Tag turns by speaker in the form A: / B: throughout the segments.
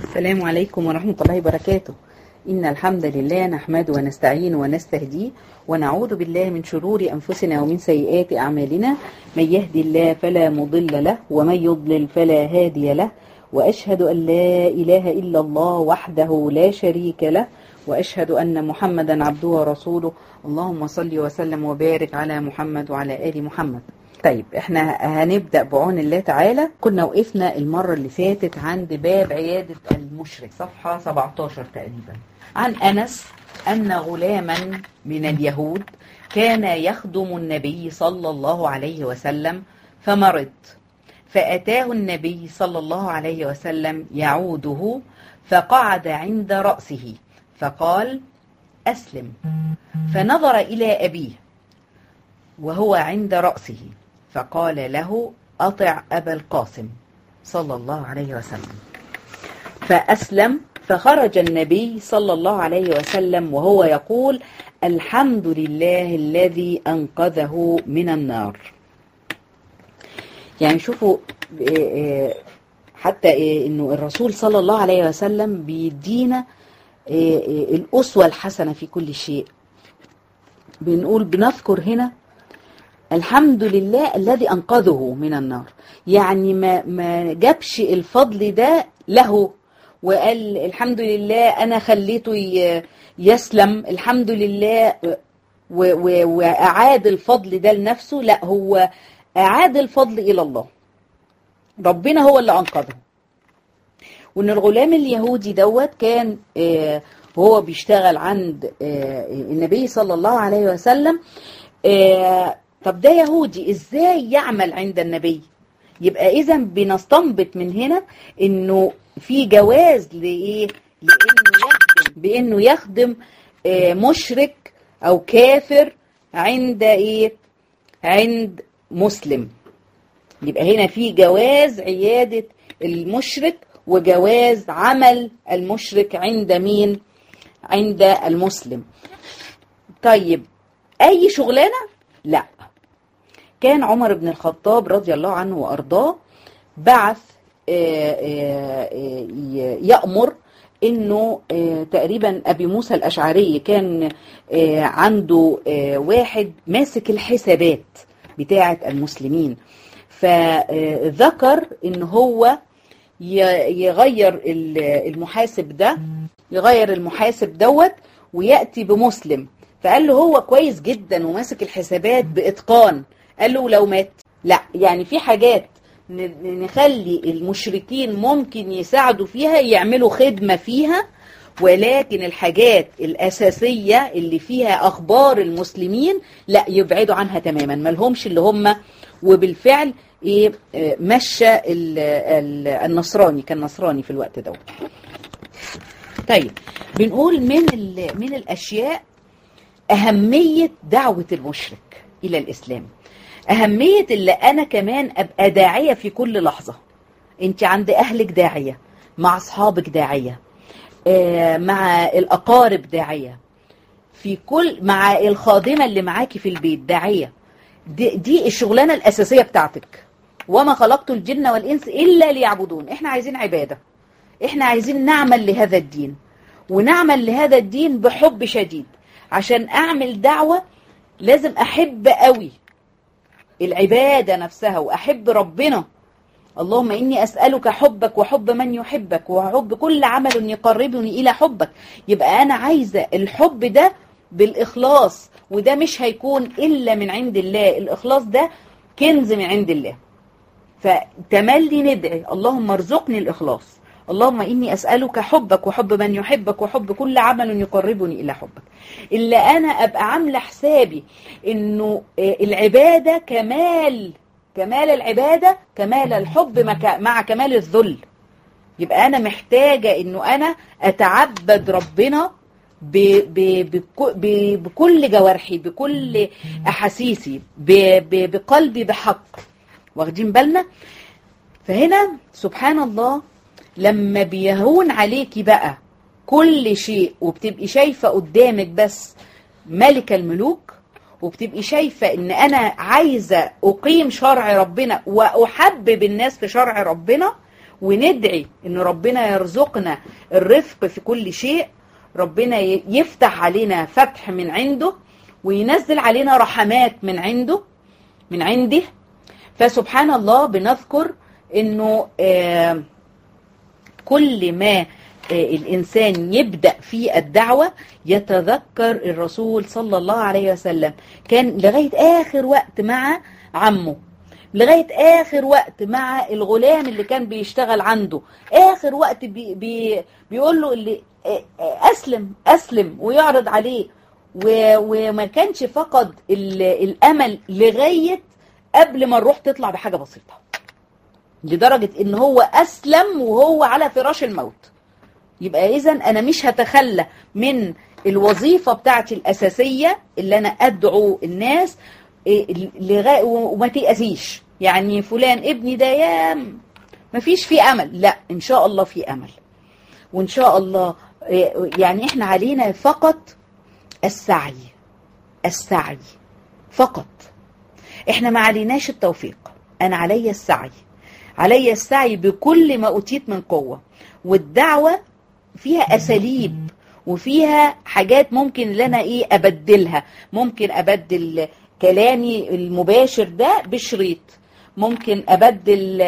A: السلام عليكم ورحمة الله وبركاته إن الحمد لله نحمده ونستعين ونستهديه ونعوذ بالله من شرور أنفسنا ومن سيئات أعمالنا من يهدي الله فلا مضل له ومن يضلل فلا هادي له وأشهد أن لا إله إلا الله وحده لا شريك له وأشهد أن محمدا عبده ورسوله اللهم صل وسلم وبارك على محمد وعلى آل محمد طيب احنا هنبدأ بعون الله تعالى كنا وقفنا المرة اللي فاتت عند باب عيادة المشرك صفحة 17 تقريبا عن أنس أن غلاما من اليهود كان يخدم النبي صلى الله عليه وسلم فمرض فأتاه النبي صلى الله عليه وسلم يعوده فقعد عند رأسه فقال أسلم فنظر إلى أبيه وهو عند رأسه فقال له أطع أبا القاسم صلى الله عليه وسلم فأسلم فخرج النبي صلى الله عليه وسلم وهو يقول الحمد لله الذي أنقذه من النار يعني شوفوا حتى انه الرسول صلى الله عليه وسلم بيدينا الأسوة الحسنة في كل شيء بنقول بنذكر هنا الحمد لله الذي أنقذه من النار يعني ما, ما جابش الفضل ده له وقال الحمد لله أنا خليته يسلم الحمد لله وأعاد الفضل ده لنفسه لا هو أعاد الفضل إلى الله ربنا هو اللي أنقذه وان الغلام اليهودي دوت كان آه وهو بيشتغل عند آه النبي صلى الله عليه وسلم آه طب ده يهودي ازاي يعمل عند النبي يبقى اذا بنستنبط من هنا انه في جواز لايه لانه يخدم بانه يخدم مشرك او كافر عند ايه عند مسلم يبقى هنا في جواز عياده المشرك وجواز عمل المشرك عند مين عند المسلم طيب اي شغلانه لا كان عمر بن الخطاب رضي الله عنه وارضاه بعث يأمر انه تقريبا ابي موسى الاشعري كان عنده واحد ماسك الحسابات بتاعه المسلمين فذكر ان هو يغير المحاسب ده يغير المحاسب دوت ويأتي بمسلم فقال له هو كويس جدا وماسك الحسابات بإتقان قال له لو مات لا يعني في حاجات نخلي المشركين ممكن يساعدوا فيها يعملوا خدمة فيها ولكن الحاجات الأساسية اللي فيها أخبار المسلمين لا يبعدوا عنها تماما ملهمش اللي هم وبالفعل ايه مشى النصراني كان نصراني في الوقت ده طيب بنقول من من الاشياء اهميه دعوه المشرك الى الاسلام اهميه اللي انا كمان ابقى داعيه في كل لحظه انت عند اهلك داعيه مع اصحابك داعيه مع الاقارب داعيه في كل مع الخادمه اللي معاكي في البيت داعيه دي, دي الشغلانه الاساسيه بتاعتك وما خلقت الجن والإنس إلا ليعبدون إحنا عايزين عبادة إحنا عايزين نعمل لهذا الدين ونعمل لهذا الدين بحب شديد عشان أعمل دعوة لازم أحب قوي العبادة نفسها وأحب ربنا اللهم إني أسألك حبك وحب من يحبك وحب كل عمل يقربني إلى حبك يبقى أنا عايزة الحب ده بالإخلاص وده مش هيكون إلا من عند الله الإخلاص ده كنز من عند الله فتملي ندعي اللهم ارزقني الإخلاص اللهم إني أسألك حبك وحب من يحبك وحب كل عمل يقربني إلى حبك إلا أنا أبقى عاملة حسابي إنه العبادة كمال كمال العبادة كمال الحب مع كمال الذل يبقى أنا محتاجة إنه أنا أتعبد ربنا ب ب ب بكل جوارحي بكل أحاسيسي بقلبي بحق واخدين بالنا فهنا سبحان الله لما بيهون عليكي بقى كل شيء وبتبقي شايفة قدامك بس ملك الملوك وبتبقي شايفة ان انا عايزة اقيم شرع ربنا واحبب الناس في شرع ربنا وندعي ان ربنا يرزقنا الرفق في كل شيء ربنا يفتح علينا فتح من عنده وينزل علينا رحمات من عنده من عنده فسبحان الله بنذكر انه آه كل ما الإنسان يبدأ في الدعوة يتذكر الرسول صلى الله عليه وسلم كان لغاية آخر وقت مع عمه لغاية آخر وقت مع الغلام اللي كان بيشتغل عنده آخر وقت بي بي بيقول له اللي أسلم أسلم ويعرض عليه وما كانش فقد الأمل لغاية قبل ما الروح تطلع بحاجة بسيطة لدرجة ان هو أسلم وهو على فراش الموت يبقى اذا انا مش هتخلى من الوظيفة بتاعتي الاساسية اللي انا ادعو الناس لغاية وما تيأسيش يعني فلان ابني ده يا ما فيش فيه امل لا ان شاء الله في امل وان شاء الله يعني احنا علينا فقط السعي السعي فقط احنا ما عليناش التوفيق انا علي السعي علي السعي بكل ما أوتيت من قوة والدعوة فيها أساليب وفيها حاجات ممكن لنا إيه أبدلها ممكن أبدل كلامي المباشر ده بشريط ممكن أبدل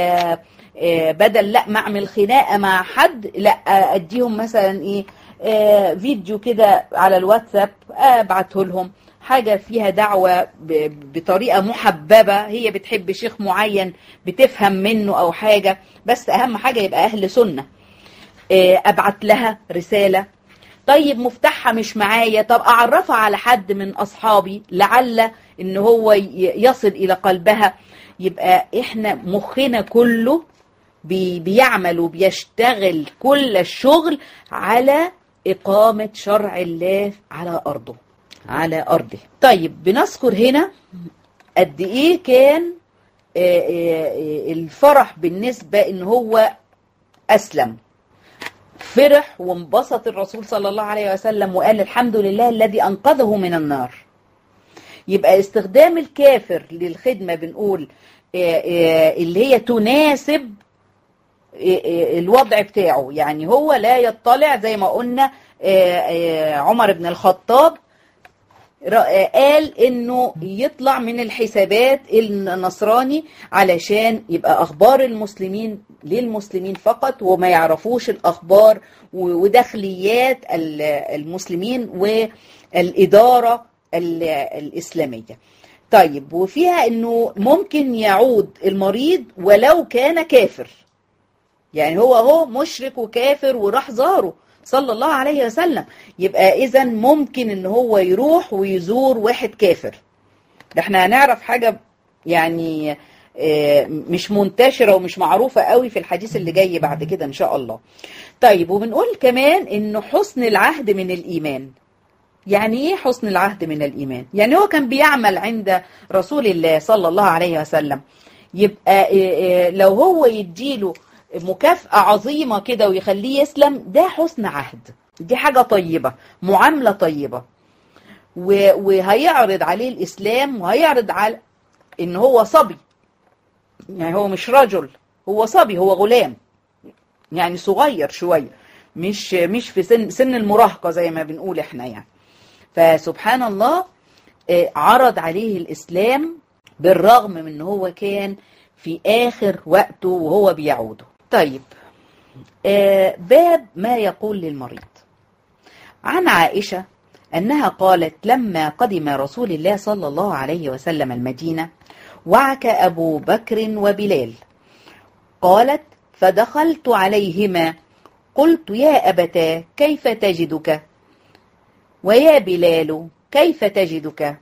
A: بدل لا ما أعمل خناقة مع حد لا أديهم مثلا إيه فيديو كده على الواتساب أبعته لهم حاجة فيها دعوة بطريقة محببة هي بتحب شيخ معين بتفهم منه أو حاجة بس أهم حاجة يبقى أهل سنة أبعت لها رسالة طيب مفتاحها مش معايا طب أعرفها على حد من أصحابي لعل إن هو يصل إلى قلبها يبقى إحنا مخنا كله بيعمل وبيشتغل كل الشغل على إقامة شرع الله على أرضه على أرضه طيب بنذكر هنا قد إيه كان الفرح بالنسبة إن هو أسلم فرح وانبسط الرسول صلى الله عليه وسلم وقال الحمد لله الذي أنقذه من النار يبقى استخدام الكافر للخدمة بنقول اللي هي تناسب الوضع بتاعه يعني هو لا يطلع زي ما قلنا عمر بن الخطاب قال انه يطلع من الحسابات النصراني علشان يبقى اخبار المسلمين للمسلمين فقط وما يعرفوش الاخبار وداخليات المسلمين والاداره الاسلاميه طيب وفيها انه ممكن يعود المريض ولو كان كافر يعني هو هو مشرك وكافر وراح زاره صلى الله عليه وسلم يبقى اذا ممكن ان هو يروح ويزور واحد كافر ده احنا هنعرف حاجة يعني مش منتشرة ومش معروفة قوي في الحديث اللي جاي بعد كده ان شاء الله طيب وبنقول كمان انه حسن العهد من الايمان يعني ايه حسن العهد من الايمان يعني هو كان بيعمل عند رسول الله صلى الله عليه وسلم يبقى لو هو يديله مكافأة عظيمة كده ويخليه يسلم ده حسن عهد دي حاجة طيبة معاملة طيبة وهيعرض عليه الإسلام وهيعرض على إن هو صبي يعني هو مش رجل هو صبي هو غلام يعني صغير شوية مش مش في سن سن المراهقة زي ما بنقول احنا يعني فسبحان الله عرض عليه الإسلام بالرغم من ان هو كان في آخر وقته وهو بيعوده طيب آه باب ما يقول للمريض عن عائشة أنها قالت لما قدم رسول الله صلى الله عليه وسلم المدينة وعك أبو بكر وبلال قالت فدخلت عليهما قلت يا أبتا كيف تجدك ويا بلال كيف تجدك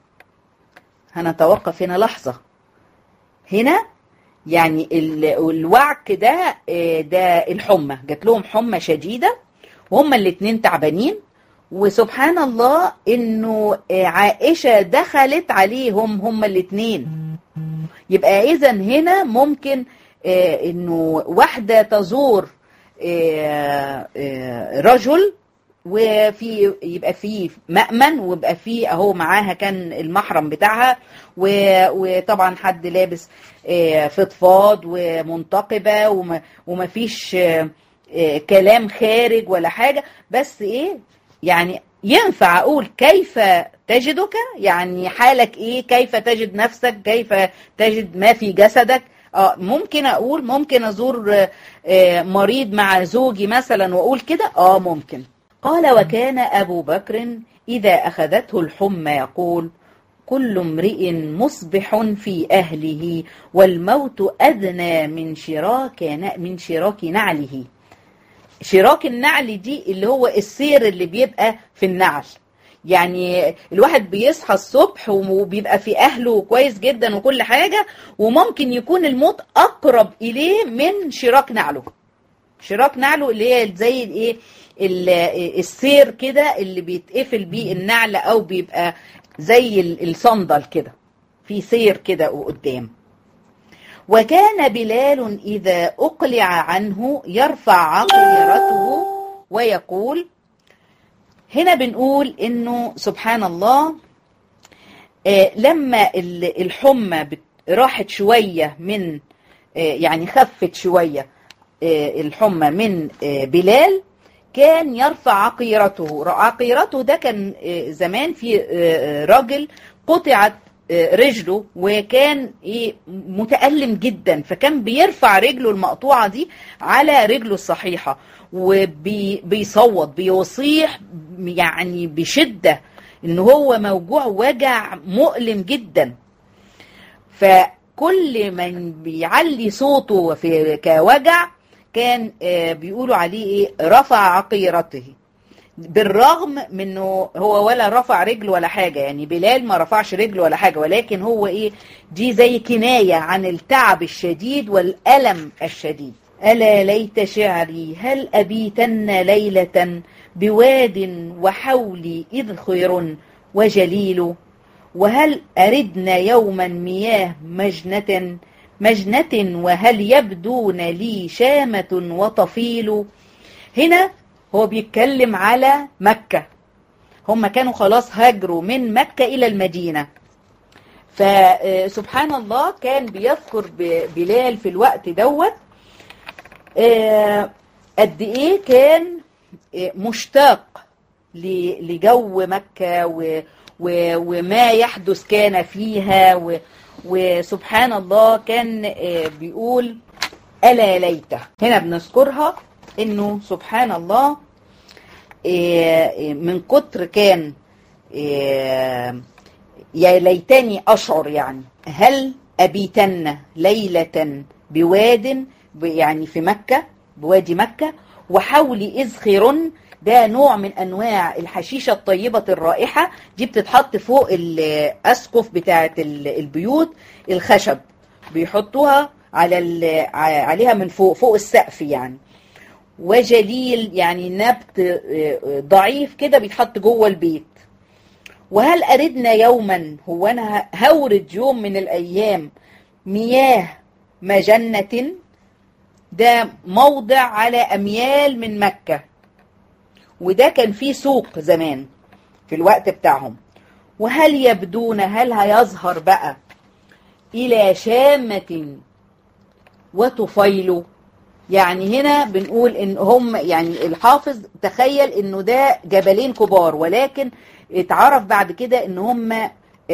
A: هنتوقف هنا لحظة هنا يعني الوعك ده ده الحمى جات لهم حمى شديدة وهما الاتنين تعبانين وسبحان الله انه عائشة دخلت عليهم هما الاتنين يبقى اذا هنا ممكن انه واحدة تزور رجل وفي يبقى في مأمن ويبقى في اهو معاها كان المحرم بتاعها و- وطبعا حد لابس آه، فضفاض ومنتقبة وما ومفيش آه، آه، كلام خارج ولا حاجة بس ايه يعني ينفع اقول كيف تجدك يعني حالك ايه كيف تجد نفسك كيف تجد ما في جسدك اه ممكن اقول ممكن ازور آه، آه، مريض مع زوجي مثلا واقول كده اه ممكن قال وكان ابو بكر اذا اخذته الحمى يقول كل امرئ مصبح في اهله والموت ادنى من شراك من شراك نعله شراك النعل دي اللي هو السير اللي بيبقى في النعل يعني الواحد بيصحى الصبح وبيبقى في اهله كويس جدا وكل حاجة وممكن يكون الموت اقرب اليه من شراك نعله شراك نعله اللي هي زي الايه ال- السير كده اللي بيتقفل بيه النعل او بيبقى زي ال- الصندل كده في سير كده وقدام وكان بلال إذا أقلع عنه يرفع عقيرته ويقول هنا بنقول إنه سبحان الله آه، لما ال- الحمى بت- راحت شوية من آه، يعني خفت شوية آه، الحمى من آه، بلال كان يرفع عقيرته عقيرته ده كان آه، زمان في آه، راجل قطعت آه، رجله وكان ايه متألم جدا فكان بيرفع رجله المقطوعة دي على رجله الصحيحة وبيصوت بيصيح يعني بشدة ان هو موجوع وجع مؤلم جدا فكل من بيعلي صوته في كوجع كان آه، بيقولوا عليه ايه رفع عقيرته بالرغم من انه هو ولا رفع رجل ولا حاجة يعني بلال ما رفعش رجل ولا حاجة ولكن هو ايه دي زي كناية عن التعب الشديد والألم الشديد ألا ليت شعري هل أبيتن ليلة بواد وحولي إذخر وجليل وهل أردنا يوما مياه مجنة مجنة وهل يبدون لي شامة وطفيل هنا هو بيتكلم على مكة هم كانوا خلاص هاجروا من مكة إلى المدينة فسبحان الله كان بيذكر ب- بلال في الوقت دوت آه، قد ايه كان آه، مشتاق ل- لجو مكة و و وما يحدث كان فيها و وسبحان الله كان آه، بيقول ألا ليته هنا بنذكرها انه سبحان الله آه، آه، من كتر كان آه، يا ليتني أشعر يعني هل أبيتن ليلة بواد ب- يعني في مكة بوادي مكة وحولي إذخر ده نوع من أنواع الحشيشة الطيبة الرائحة دي بتتحط فوق الأسقف بتاعة ال- البيوت الخشب بيحطوها على ال- ع- عليها من فوق فوق السقف يعني وجليل يعني نبت آه، آه، ضعيف كده بيتحط جوه البيت وهل أردنا يوما هو أنا هورد يوم من الأيام مياه مجنة ده موضع على أميال من مكة وده كان فيه سوق زمان في الوقت بتاعهم وهل يبدون هل هيظهر بقى إلى شامة وطفيل يعني هنا بنقول ان هم يعني الحافظ تخيل انه ده جبلين كبار ولكن اتعرف بعد كده ان هم آه،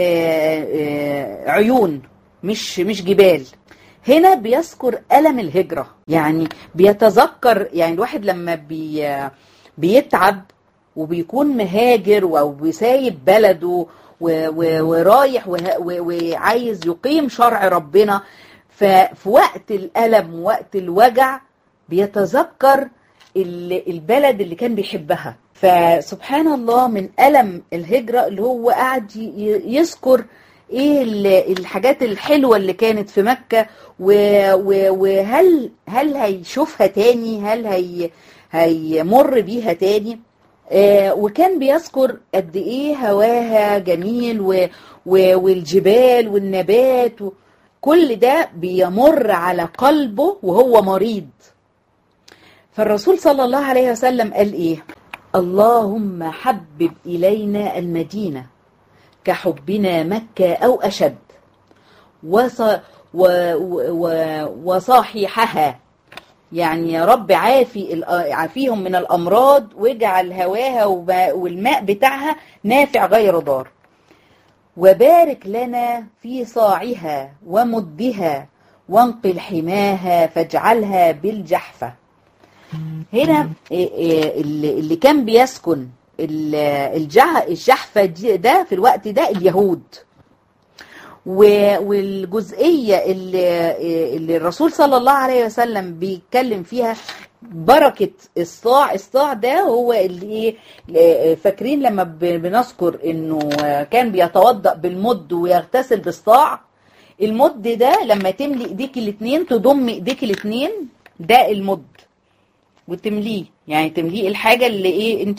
A: آه، عيون مش مش جبال هنا بيذكر ألم الهجرة يعني بيتذكر يعني الواحد لما بي بيتعب وبيكون مهاجر او بيسايب بلده و- و- ورايح وه- و- وعايز يقيم شرع ربنا ففي وقت الألم ووقت الوجع بيتذكر ال- البلد اللي كان بيحبها فسبحان الله من ألم الهجرة اللي هو قاعد ي- يذكر ايه ال- الحاجات الحلوة اللي كانت في مكة و- و- وهل هل هيشوفها تاني هل هي هيمر بيها تاني آه، وكان بيذكر قد ايه هواها جميل و و والجبال والنبات و كل ده بيمر على قلبه وهو مريض فالرسول صلى الله عليه وسلم قال ايه اللهم حبب إلينا المدينة كحبنا مكة أو أشد وص و و وصاححها يعني يا رب عافي عافيهم من الأمراض واجعل هواها والماء بتاعها نافع غير ضار وبارك لنا في صاعها ومدها وانقل حماها فاجعلها بالجحفة هنا اللي كان بيسكن الجحفة ده في الوقت ده اليهود والجزئية اللي, اللي الرسول صلى الله عليه وسلم بيتكلم فيها بركة الصاع الصاع ده هو اللي ايه فاكرين لما بنذكر انه كان بيتوضأ بالمد ويغتسل بالصاع المد ده لما تملي ايديك الاتنين تضم ايديك الاتنين ده المد وتمليه يعني تمليه الحاجة اللي ايه انت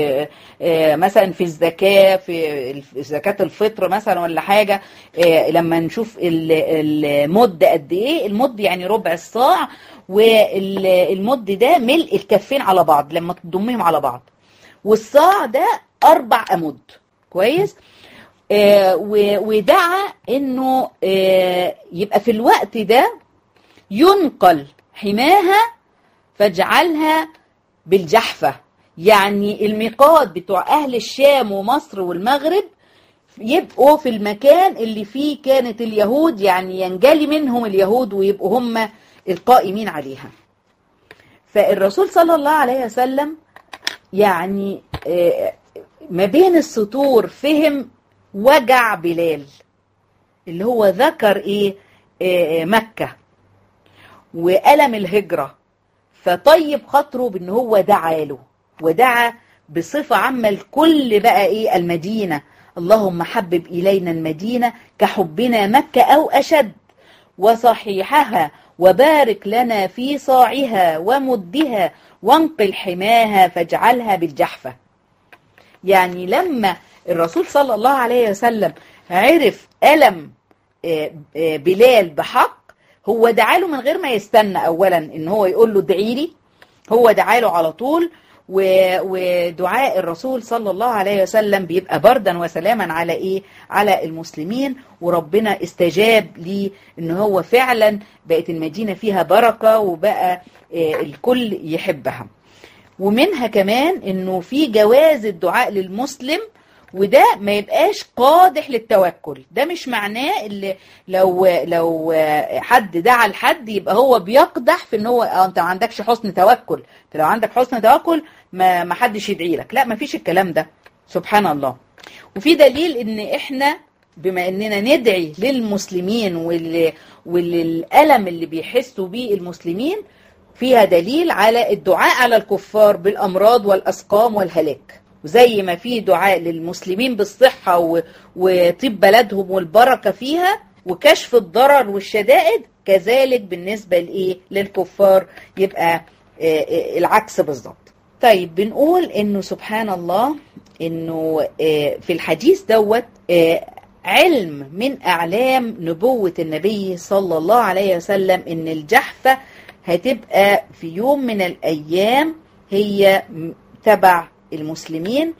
A: مثلا في الزكاة في زكاة الفطر مثلا ولا حاجة لما نشوف المد قد ايه المد يعني ربع الصاع والمد ده ملء الكفين على بعض لما تضمهم على بعض والصاع ده اربع امد كويس آه ودعا انه آه يبقى في الوقت ده ينقل حماها فاجعلها بالجحفة يعني الميقات بتوع أهل الشام ومصر والمغرب يبقوا في المكان اللي فيه كانت اليهود يعني ينجلي منهم اليهود ويبقوا هم القائمين عليها فالرسول صلى الله عليه وسلم يعني ما بين السطور فهم وجع بلال اللي هو ذكر ايه مكة وألم الهجرة فطيب خاطره بان هو دعا له ودعا بصفة عامة لكل بقى ايه المدينة اللهم حبب إلينا المدينة كحبنا مكة أو أشد وصحيحها وبارك لنا في صاعها ومدها وانقل حماها فاجعلها بالجحفة يعني لما الرسول صلى الله عليه وسلم عرف ألم بلال بحق هو دعاله من غير ما يستنى اولا ان هو يقول له ادعي لي هو دعاله على طول ودعاء الرسول صلى الله عليه وسلم بيبقى بردا وسلاما على ايه على المسلمين وربنا استجاب ليه ان هو فعلا بقت المدينة فيها بركة وبقى الكل يحبها ومنها كمان انه في جواز الدعاء للمسلم وده ما يبقاش قادح للتوكل ده مش معناه اللي لو لو حد دعا لحد يبقى هو بيقدح في ان هو انت ما عندكش حسن توكل انت لو عندك حسن توكل ما ما حدش يدعي لك لا ما فيش الكلام ده سبحان الله وفي دليل ان احنا بما اننا ندعي للمسلمين واللي والالم اللي بيحسوا بيه المسلمين فيها دليل على الدعاء على الكفار بالامراض والاسقام والهلاك وزي ما في دعاء للمسلمين بالصحة و... وطيب بلدهم والبركة فيها وكشف الضرر والشدائد كذلك بالنسبة لإيه للكفار يبقى العكس بالظبط طيب بنقول انه سبحان الله انه في الحديث دوت علم من اعلام نبوة النبي صلى الله عليه وسلم ان الجحفة هتبقى في يوم من الايام هي تبع المسلمين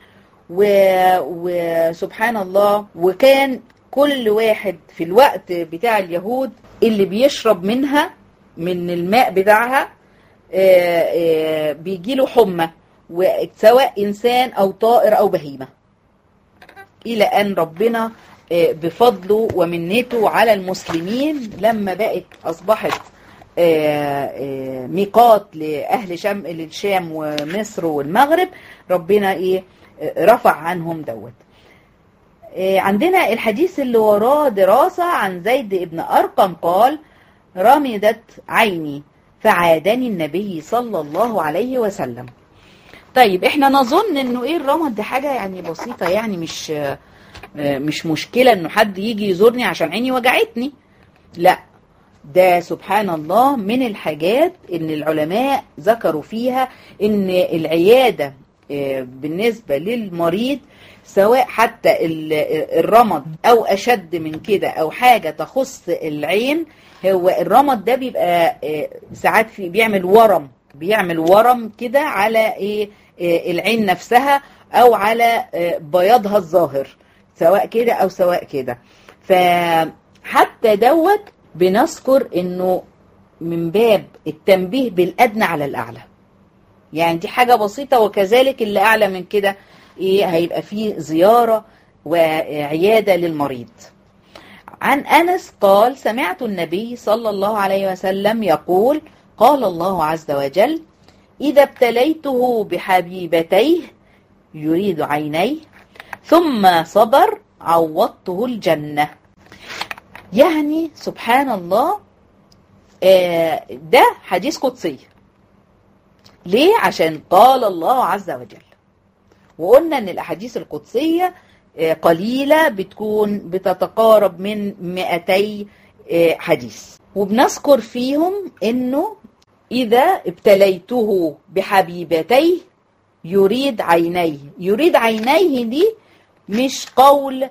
A: وسبحان الله وكان كل واحد في الوقت بتاع اليهود اللي بيشرب منها من الماء بتاعها بيجيله حمى سواء إنسان أو طائر أو بهيمة إلى أن ربنا بفضله ومنته على المسلمين لما بقت أصبحت ميقات لأهل شام للشام ومصر والمغرب ربنا إيه رفع عنهم دوت عندنا الحديث اللي وراه دراسة عن زيد ابن أرقم قال رمدت عيني فعادني النبي صلى الله عليه وسلم طيب احنا نظن انه ايه الرمد دي حاجة يعني بسيطة يعني مش مش مشكلة انه حد يجي يزورني عشان عيني وجعتني لا ده سبحان الله من الحاجات ان العلماء ذكروا فيها ان العيادة بالنسبة للمريض سواء حتى الرمد او اشد من كده او حاجة تخص العين هو الرمد ده بيبقى ساعات في بيعمل ورم بيعمل ورم كده على ايه العين نفسها او على بياضها الظاهر سواء كده او سواء كده فحتى دوت بنذكر انه من باب التنبيه بالادنى على الاعلى يعني دي حاجة بسيطة وكذلك اللي اعلى من كده ايه هيبقى فيه زيارة وعيادة للمريض عن أنس قال سمعت النبي صلى الله عليه وسلم يقول قال الله عز وجل إذا ابتليته بحبيبتيه يريد عينيه ثم صبر عوضته الجنة يعني سبحان الله ده حديث قدسي ليه؟ عشان قال الله عز وجل وقلنا ان الاحاديث القدسيه قليلة بتكون بتتقارب من 200 حديث وبنذكر فيهم انه اذا ابتليته بحبيبتيه يريد عينيه يريد عينيه دي مش قول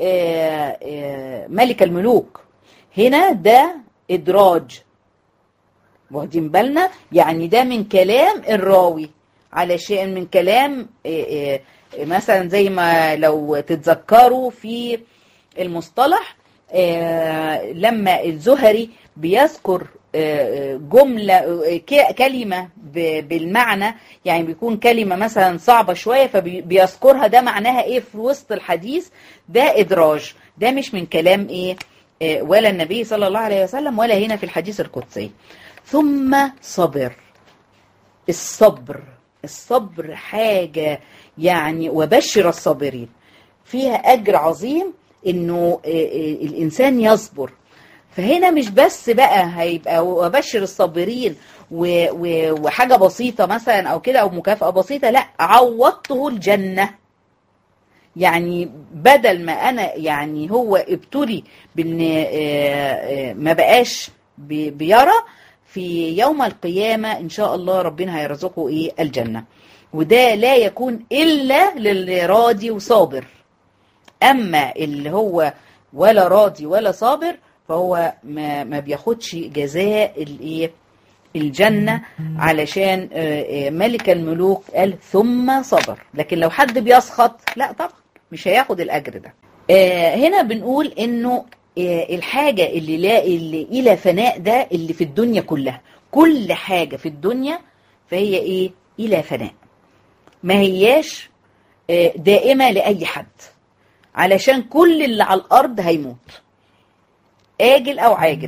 A: ملك الملوك هنا ده ادراج واخدين بالنا يعني ده من كلام الراوي علشان من كلام مثلا زي ما لو تتذكروا في المصطلح لما الزهري بيذكر جملة كلمة بالمعنى يعني بيكون كلمة مثلا صعبة شوية فبيذكرها ده معناها ايه في وسط الحديث ده ادراج ده مش من كلام ايه ولا النبي صلى الله عليه وسلم ولا هنا في الحديث القدسي ثم صبر الصبر الصبر حاجة يعني وبشر الصابرين فيها أجر عظيم إنه الإنسان يصبر فهنا مش بس بقى هيبقى وبشر الصابرين وحاجة بسيطة مثلا أو كده أو مكافأة بسيطة لا عوضته الجنة يعني بدل ما أنا يعني هو ابتلي بأن ما بقاش بيرى في يوم القيامة إن شاء الله ربنا هيرزقه إيه الجنة وده لا يكون إلا للي راضي وصابر أما اللي هو ولا راضي ولا صابر فهو ما, ما بياخدش جزاء الإيه الجنة علشان ملك الملوك قال ثم صبر لكن لو حد بيسخط لا طبعا مش هياخد الأجر ده هنا بنقول إنه الحاجة اللي لا اللي إلى فناء ده اللي في الدنيا كلها كل حاجة في الدنيا فهي إيه إلى فناء ما هياش دائمة لأي حد علشان كل اللي على الأرض هيموت آجل أو عاجل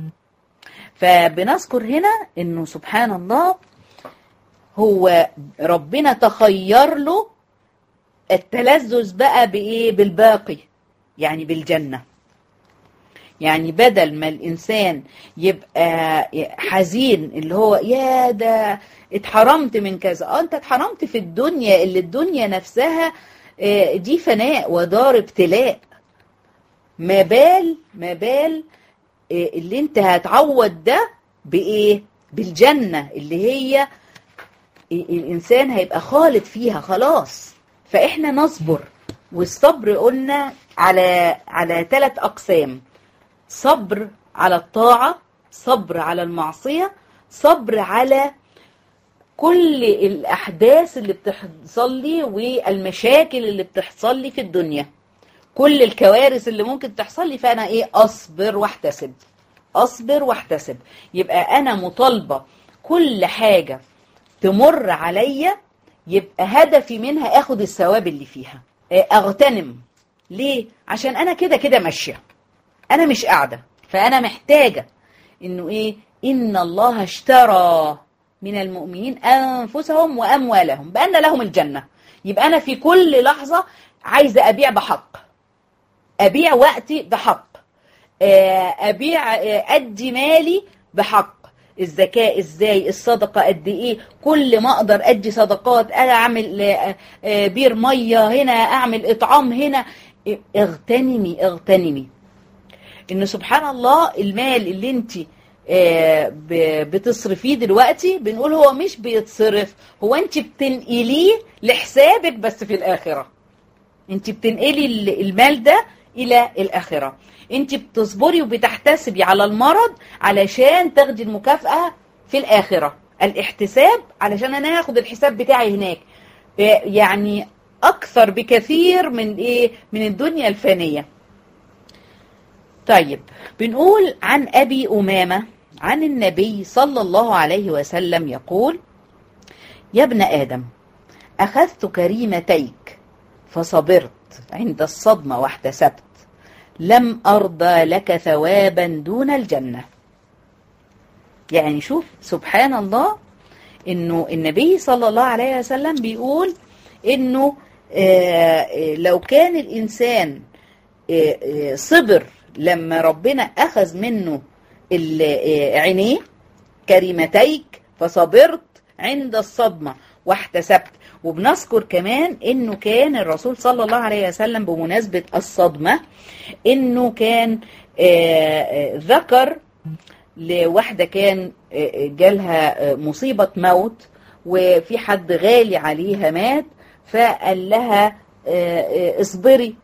A: فبنذكر هنا إنه سبحان الله هو ربنا تخير له التلذذ بقى بإيه بالباقي يعني بالجنة يعني بدل ما الإنسان يبقى حزين اللي هو يا ده اتحرمت من كذا اه انت اتحرمت في الدنيا اللي الدنيا نفسها دي فناء ودار ابتلاء ما بال ما بال اللي انت هتعوض ده بايه بالجنة اللي هي الانسان هيبقى خالد فيها خلاص فاحنا نصبر والصبر قلنا على على ثلاث اقسام صبر على الطاعة صبر على المعصية صبر على كل الأحداث اللي بتحصل لي والمشاكل اللي بتحصل لي في الدنيا كل الكوارث اللي ممكن تحصل لي فأنا إيه أصبر واحتسب أصبر واحتسب يبقى أنا مطالبة كل حاجة تمر عليا يبقى هدفي منها أخد الثواب اللي فيها أغتنم ليه؟ عشان أنا كده كده ماشية أنا مش قاعدة فأنا محتاجة إنه إيه؟ إن الله اشترى من المؤمنين أنفسهم وأموالهم بأن لهم الجنة يبقى أنا في كل لحظة عايزة أبيع بحق أبيع وقتي بحق أبيع أدي مالي بحق الزكاة ازاي الصدقة قد ايه كل ما اقدر ادي صدقات انا اعمل بير مية هنا اعمل اطعام هنا اغتنمي اغتنمي ان سبحان الله المال اللي انت بتصرفيه دلوقتي بنقول هو مش بيتصرف هو انت بتنقليه لحسابك بس في الاخرة انت بتنقلي المال ده الى الاخرة انت بتصبري وبتحتسبي على المرض علشان تاخدي المكافأة في الاخرة الاحتساب علشان انا هاخد الحساب بتاعي هناك يعني اكثر بكثير من ايه من الدنيا الفانيه طيب بنقول عن ابي امامه عن النبي صلى الله عليه وسلم يقول يا ابن ادم اخذت كريمتيك فصبرت عند الصدمه واحتسبت لم ارضى لك ثوابا دون الجنه يعني شوف سبحان الله انه النبي صلى الله عليه وسلم بيقول انه آه لو كان الانسان آه آه صبر لما ربنا اخذ منه عينيه كريمتيك فصبرت عند الصدمه واحتسبت وبنذكر كمان انه كان الرسول صلى الله عليه وسلم بمناسبه الصدمه انه كان ذكر لواحدة كان جالها مصيبة موت وفي حد غالي عليها مات فقال لها اصبري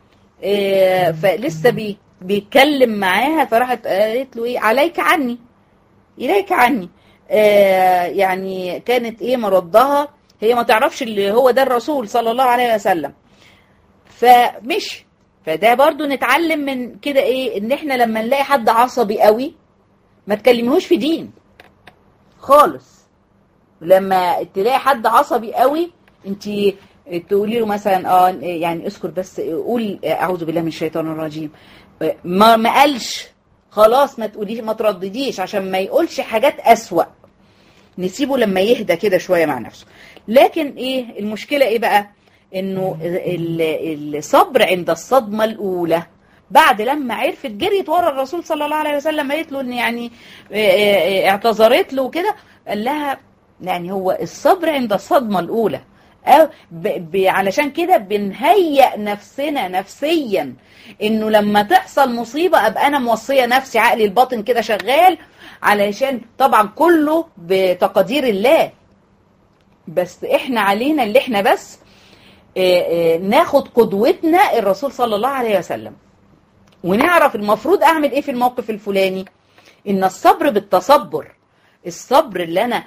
A: فلسه بيتكلم معاها فراحت قالت له ايه عليك عني اليك عني يعني كانت ايه مردها هي ما تعرفش اللي هو ده الرسول صلى الله عليه وسلم فمش فده برضو نتعلم من كده ايه ان احنا لما نلاقي حد عصبي قوي ما تكلمهوش في دين خالص لما تلاقي حد عصبي قوي انت تقولي له مثلا اه يعني اذكر بس قول اعوذ بالله من الشيطان الرجيم ما ما قالش خلاص ما تقوليش ما تردديش عشان ما يقولش حاجات اسوأ نسيبه لما يهدى كده شويه مع نفسه لكن ايه المشكله ايه بقى انه الصبر عند الصدمه الاولى بعد لما عرفت جريت ورا الرسول صلى الله عليه وسلم قالت له ان يعني اعتذرت له وكده قال لها يعني هو الصبر عند الصدمه الاولى أو ب ب علشان كده بنهيئ نفسنا نفسيا انه لما تحصل مصيبه ابقى انا موصيه نفسي عقلي الباطن كده شغال علشان طبعا كله بتقدير الله بس احنا علينا اللي احنا بس ناخد قدوتنا الرسول صلى الله عليه وسلم ونعرف المفروض اعمل ايه في الموقف الفلاني ان الصبر بالتصبر الصبر اللي انا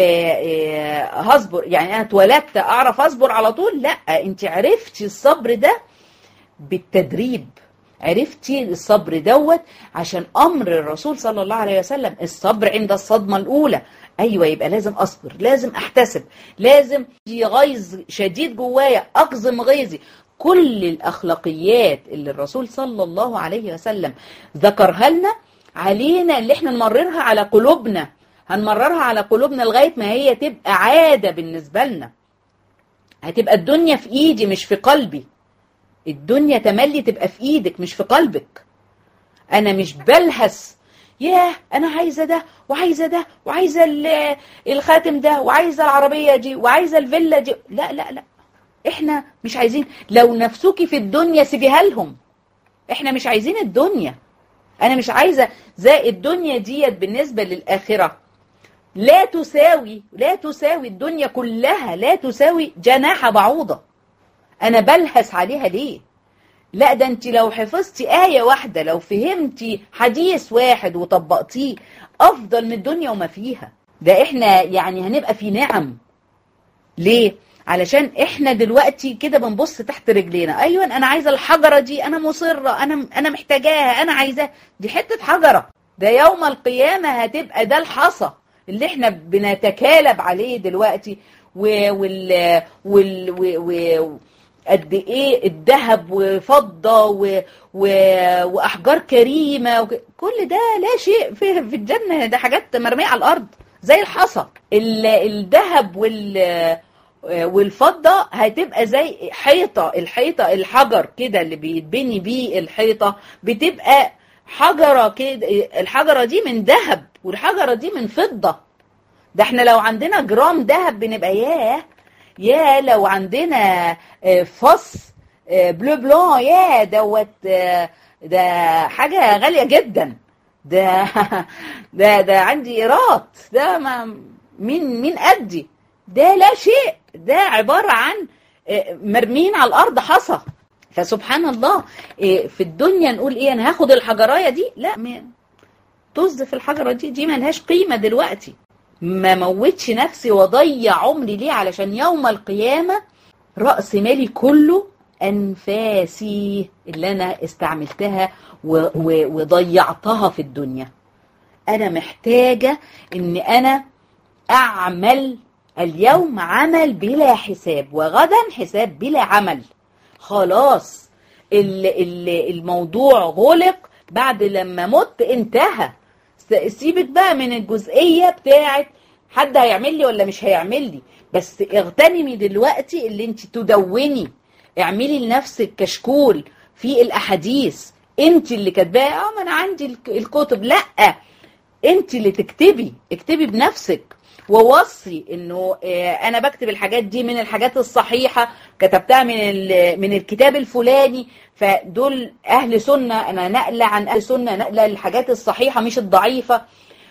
A: هصبر يعني انا اتولدت اعرف اصبر على طول لا انت عرفتي الصبر ده بالتدريب عرفتي الصبر دوت عشان امر الرسول صلى الله عليه وسلم الصبر عند الصدمه الاولى ايوه يبقى لازم اصبر لازم احتسب لازم غيظ شديد جوايا اقزم غيظي كل الاخلاقيات اللي الرسول صلى الله عليه وسلم ذكرها لنا علينا اللي احنا نمررها على قلوبنا هنمررها على قلوبنا لغايه ما هي تبقى عاده بالنسبه لنا هتبقى الدنيا في ايدي مش في قلبي الدنيا تملي تبقى في ايدك مش في قلبك انا مش بلهس ياه انا عايزه ده وعايزه ده وعايزه الخاتم ده وعايزه العربيه دي وعايزه الفيلا دي لا لا لا احنا مش عايزين لو نفسك في الدنيا سيبيها لهم احنا مش عايزين الدنيا انا مش عايزه زي الدنيا ديت بالنسبه للاخره لا تساوي لا تساوي الدنيا كلها لا تساوي جناح بعوضه انا بلهس عليها ليه لا ده انت لو حفظتي آية واحدة لو فهمتي حديث واحد وطبقتيه أفضل من الدنيا وما فيها ده احنا يعني هنبقى في نعم ليه؟ علشان احنا دلوقتي كده بنبص تحت رجلينا ايوه انا عايزه الحجره دي انا مصره انا انا محتاجاها انا عايزاها دي حته حجره ده يوم القيامه هتبقى ده الحصى اللي احنا بنتكالب عليه دلوقتي وال وال و... قد ايه الذهب وفضه و... و... واحجار كريمه وك... كل ده لا شيء في في الجنه ده حاجات مرميه على الارض زي الحصى الذهب وال والفضة هتبقى زي حيطة الحيطة الحجر كده اللي بيتبني بيه الحيطة بتبقى حجرة كده الحجرة دي من ذهب والحجرة دي من فضة ده احنا لو عندنا جرام ذهب بنبقى ياه يا لو عندنا فص بلو بلون يا دوت ده حاجة غالية جدا ده ده ده عندي ايراد ده ما مين مين قدي ده لا شيء ده عبارة عن مرمين على الأرض حصى فسبحان الله في الدنيا نقول ايه انا هاخد الحجرايه دي لا طز في الحجره دي دي ملهاش قيمه دلوقتي ما موتش نفسي وضيع عمري ليه علشان يوم القيامة رأس مالي كله أنفاسي اللي أنا استعملتها و و وضيعتها في الدنيا أنا محتاجة إن أنا أعمل اليوم عمل بلا حساب وغدا حساب بلا عمل خلاص ال ال الموضوع غلق بعد لما مت انتهى سيبك بقى من الجزئية بتاعت حد هيعمل لي ولا مش هيعمل لي بس اغتنمي دلوقتي اللي انت تدوني اعملي لنفسك كشكول في الاحاديث انت اللي كاتباها اه ما انا عندي الكتب لا انت اللي تكتبي اكتبي بنفسك ووصي انه انا بكتب الحاجات دي من الحاجات الصحيحة كتبتها من من الكتاب الفلاني فدول اهل سنة انا نقلة عن اهل سنة نقلة الحاجات الصحيحة مش الضعيفة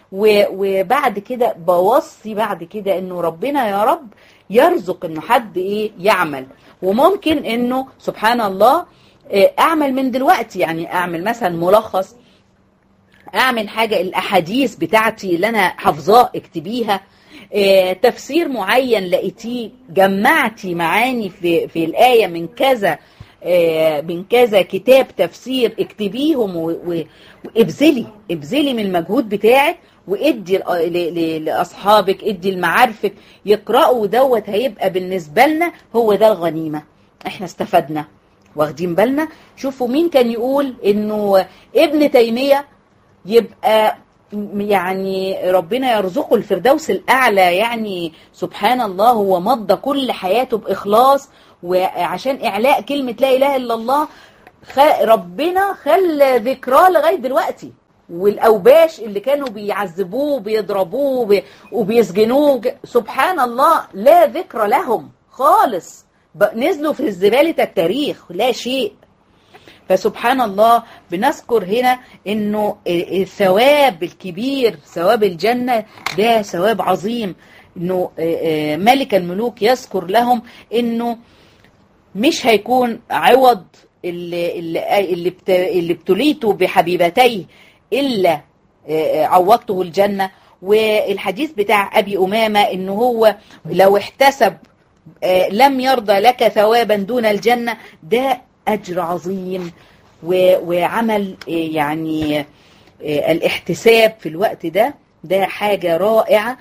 A: وبعد كده بوصي بعد كده انه ربنا يا رب يرزق انه حد ايه يعمل وممكن انه سبحان الله اعمل من دلوقتي يعني اعمل مثلا ملخص اعمل حاجة الاحاديث بتاعتي اللي انا حافظاه اكتبيها اه تفسير معين لقيتيه جمعتي معاني في, في الآية من كذا اه من كذا كتاب تفسير اكتبيهم وابذلي ابذلي من المجهود بتاعك وادي لاصحابك ادي لمعارفك يقرأوا دوت هيبقى بالنسبة لنا هو ده الغنيمة احنا استفدنا واخدين بالنا شوفوا مين كان يقول انه ابن تيمية يبقى يعني ربنا يرزقه الفردوس الأعلى يعني سبحان الله هو مضى كل حياته بإخلاص وعشان إعلاء كلمة لا إله إلا الله ربنا خلى ذكراه لغاية دلوقتي والأوباش اللي كانوا بيعذبوه وبيضربوه وبيسجنوه سبحان الله لا ذكر لهم خالص نزلوا في زبالة التاريخ لا شيء فسبحان الله بنذكر هنا انه الثواب الكبير ثواب الجنة ده ثواب عظيم انه ملك الملوك يذكر لهم انه مش هيكون عوض اللي, اللي, اللي ابتليته بحبيبتيه الا عوضته الجنة والحديث بتاع ابي امامة انه هو لو احتسب لم يرضى لك ثوابا دون الجنة ده أجر عظيم وعمل يعني الاحتساب في الوقت ده ده حاجة رائعة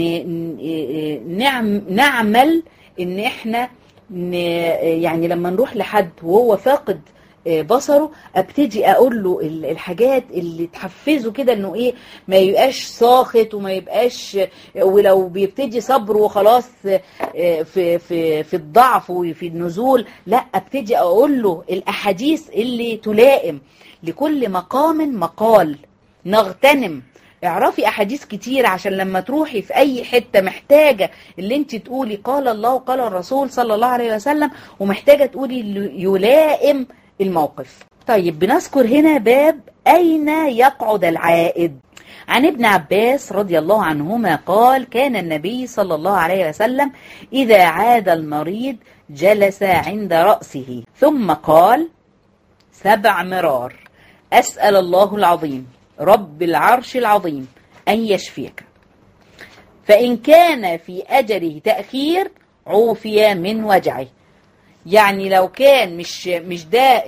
A: نعم نعمل ان احنا يعني لما نروح لحد وهو فاقد بصره ابتدي اقول له الحاجات اللي تحفزه كده انه ايه ما يبقاش ساخط وما يبقاش ولو بيبتدي صبره وخلاص في في في الضعف وفي النزول لا ابتدي اقول له الاحاديث اللي تلائم لكل مقام مقال نغتنم اعرفي احاديث كتير عشان لما تروحي في اي حتة محتاجة اللي انت تقولي قال الله وقال الرسول صلى الله عليه وسلم ومحتاجة تقولي يلائم الموقف طيب بنذكر هنا باب أين يقعد العائد عن ابن عباس رضي الله عنهما قال كان النبي صلى الله عليه وسلم إذا عاد المريض جلس عند رأسه ثم قال سبع مرار أسأل الله العظيم رب العرش العظيم أن يشفيك فإن كان في أجله تأخير عوفي من وجعه يعني لو كان مش مش ده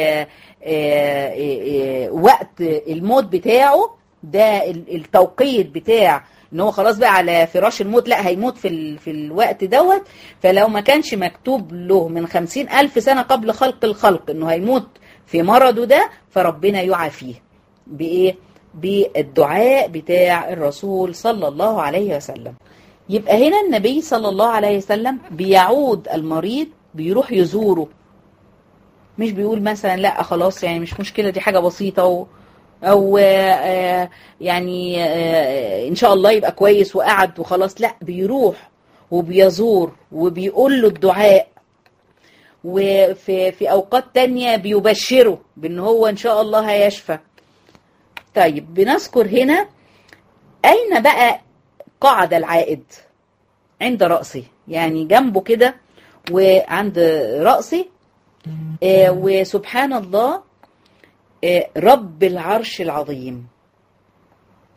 A: وقت الموت بتاعه ده التوقيت بتاع ان هو خلاص بقى على فراش الموت لا هيموت في في الوقت دوت فلو ما كانش مكتوب له من خمسين ألف سنة قبل خلق الخلق انه هيموت في مرضه ده فربنا يعافيه بإيه؟ بالدعاء بتاع الرسول صلى الله عليه وسلم يبقى هنا النبي صلى الله عليه وسلم بيعود المريض بيروح يزوره مش بيقول مثلا لا خلاص يعني مش مشكلة دي حاجة بسيطة و او آه يعني آه ان شاء الله يبقى كويس وقعد وخلاص لا بيروح وبيزور وبيقول له الدعاء وفي في اوقات تانية بيبشره بان هو ان شاء الله هيشفى طيب بنذكر هنا اين بقى قعد العائد عند رأسه يعني جنبه كده وعند رأسي آه وسبحان الله آه رب العرش العظيم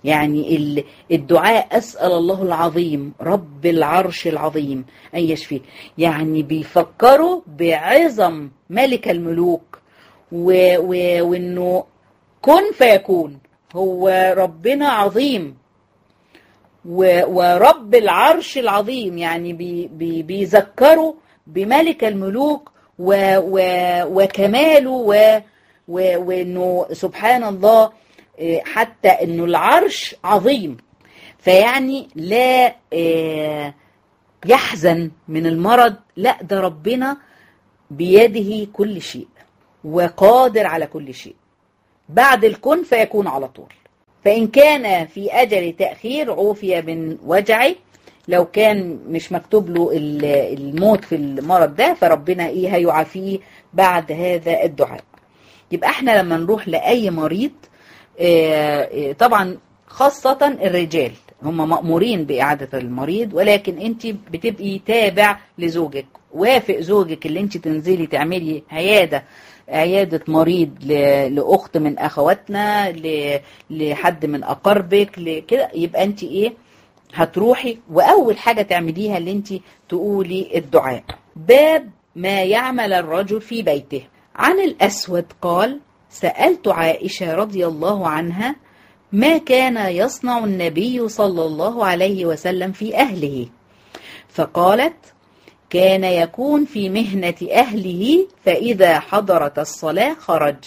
A: يعني ال- الدعاء أسأل الله العظيم رب العرش العظيم أن يشفيه يعني بيفكروا بعظم ملك الملوك و... و... وإنه كن فيكون هو ربنا عظيم و... ورب العرش العظيم يعني بي... بي... بيذكروا بملك الملوك و... و... وكماله و... و... وإنه سبحان الله إيه، حتى إنه العرش عظيم فيعني لا آه، يحزن من المرض لا ده ربنا بيده كل شيء وقادر على كل شيء بعد الكن فيكون على طول فإن كان في أجل تأخير عوفي من وجعه لو كان مش مكتوب له ال- الموت في المرض ده فربنا إيه هيعافيه بعد هذا الدعاء يبقى احنا لما نروح لأي مريض آه، آه، طبعا خاصة الرجال هم مأمورين بإعادة المريض ولكن انت بتبقي تابع لزوجك وافق زوجك اللي انت تنزلي تعملي عيادة عيادة مريض ل- لأخت من أخواتنا ل- لحد من أقاربك لكده يبقى انت ايه هتروحي وأول حاجة تعمليها اللي انت تقولي الدعاء باب ما يعمل الرجل في بيته عن الأسود قال سألت عائشة رضي الله عنها ما كان يصنع النبي صلى الله عليه وسلم في أهله فقالت كان يكون في مهنة أهله فإذا حضرت الصلاة خرج